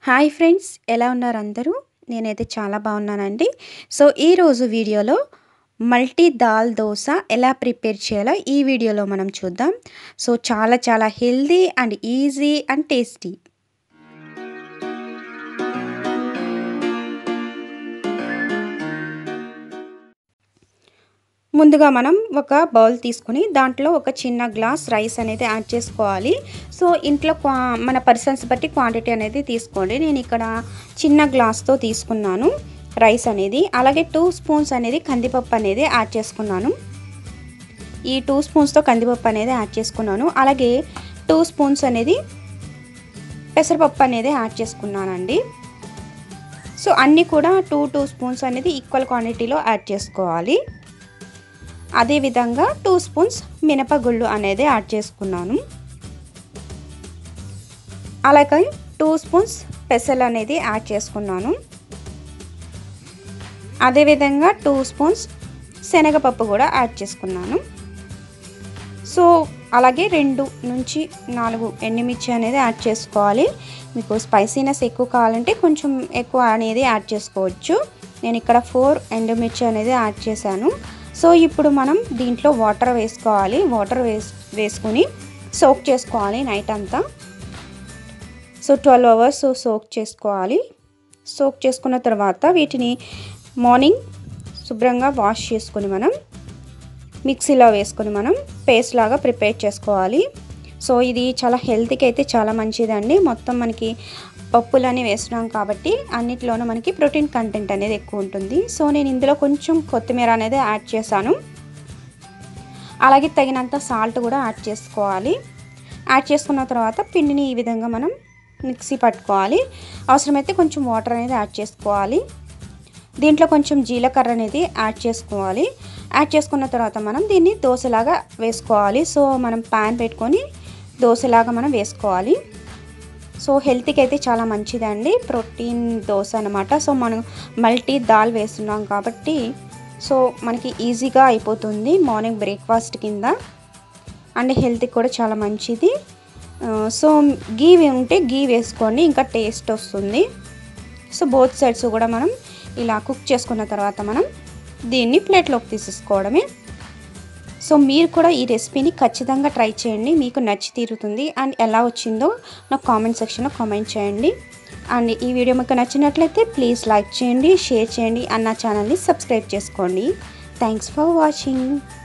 hi friends ఎలా ఉన్నారు అందరూ నేనైతే చాలా బాగున్నానండి సో ఈరోజు వీడియోలో మల్టీ దాల్ దోశ ఎలా ప్రిపేర్ చేయాలో ఈ వీడియోలో మనం చూద్దాం సో చాలా చాలా healthy and easy and tasty ముందుగా మనం ఒక బౌల్ తీసుకుని దాంట్లో ఒక చిన్న గ్లాస్ రైస్ అనేది యాడ్ చేసుకోవాలి సో ఇంట్లో క్వా మన పర్సన్స్ బట్టి క్వాంటిటీ అనేది తీసుకోండి నేను ఇక్కడ చిన్న గ్లాస్తో తీసుకున్నాను రైస్ అనేది అలాగే టూ స్పూన్స్ అనేది కందిపప్పు అనేది యాడ్ చేసుకున్నాను ఈ టూ స్పూన్స్తో కందిపప్పు అనేది యాడ్ చేసుకున్నాను అలాగే టూ స్పూన్స్ అనేది పెసరపప్పు అనేది యాడ్ చేసుకున్నానండి సో అన్నీ కూడా టూ టూ స్పూన్స్ అనేది ఈక్వల్ క్వాంటిటీలో యాడ్ చేసుకోవాలి అదేవిధంగా టూ స్పూన్స్ మినపగుళ్ళు అనేది యాడ్ చేసుకున్నాను అలాగే టూ స్పూన్స్ పెసలు అనేది యాడ్ చేసుకున్నాను అదేవిధంగా టూ స్పూన్స్ శనగపప్పు కూడా యాడ్ చేసుకున్నాను సో అలాగే రెండు నుంచి నాలుగు ఎండుమిర్చి అనేది యాడ్ చేసుకోవాలి మీకు స్పైసీనెస్ ఎక్కువ కావాలంటే కొంచెం ఎక్కువ అనేది యాడ్ చేసుకోవచ్చు నేను ఇక్కడ ఫోర్ ఎండుమిర్చి అనేది యాడ్ చేశాను సో ఇప్పుడు మనం దీంట్లో వాటర్ వేసుకోవాలి వాటర్ వేస్ వేసుకొని సోక్ చేసుకోవాలి నైట్ అంతా సో ట్వెల్వ్ అవర్స్ సోక్ చేసుకోవాలి సోక్ చేసుకున్న తర్వాత వీటిని మార్నింగ్ శుభ్రంగా వాష్ చేసుకొని మనం మిక్సీలో వేసుకొని మనం పేస్ట్ లాగా ప్రిపేర్ చేసుకోవాలి సో ఇది చాలా హెల్త్కి అయితే చాలా మంచిదండి మొత్తం మనకి పప్పులని వేస్తున్నాం కాబట్టి అన్నిటిలోనూ మనకి ప్రోటీన్ కంటెంట్ అనేది ఎక్కువ ఉంటుంది సో నేను ఇందులో కొంచెం కొత్తిమీర అనేది యాడ్ చేశాను అలాగే తగినంత సాల్ట్ కూడా యాడ్ చేసుకోవాలి యాడ్ చేసుకున్న తర్వాత పిండిని ఈ విధంగా మనం మిక్సీ పట్టుకోవాలి అవసరమైతే కొంచెం వాటర్ అనేది యాడ్ చేసుకోవాలి దీంట్లో కొంచెం జీలకర్ర అనేది యాడ్ చేసుకోవాలి యాడ్ చేసుకున్న తర్వాత మనం దీన్ని దోశలాగా వేసుకోవాలి సో మనం ప్యాన్ పెట్టుకొని దోశలాగా మనం వేసుకోవాలి సో హెల్త్కి అయితే చాలా మంచిదండి ప్రోటీన్ దోశ అనమాట సో మనం మల్టీ దాల్ వేస్తున్నాం కాబట్టి సో మనకి ఈజీగా అయిపోతుంది మార్నింగ్ బ్రేక్ఫాస్ట్ కింద అండ్ హెల్త్కి కూడా చాలా మంచిది సో గీ ఉంటే గీ వేసుకోండి ఇంకా టేస్ట్ వస్తుంది సో బోత్ సైడ్స్ కూడా మనం ఇలా కుక్ చేసుకున్న తర్వాత మనం దీన్ని ప్లేట్లోకి తీసేసుకోవడమే సో మీరు కూడా ఈ రెసిపీని ఖచ్చితంగా ట్రై చేయండి మీకు నచ్చి తీరుతుంది అండ్ ఎలా వచ్చిందో నాకు కామెంట్ సెక్షన్లో కామెంట్ చేయండి అండ్ ఈ వీడియో మీకు నచ్చినట్లయితే ప్లీజ్ లైక్ చేయండి షేర్ చేయండి అండ్ నా ఛానల్ని సబ్స్క్రైబ్ చేసుకోండి థ్యాంక్స్ ఫర్ వాచింగ్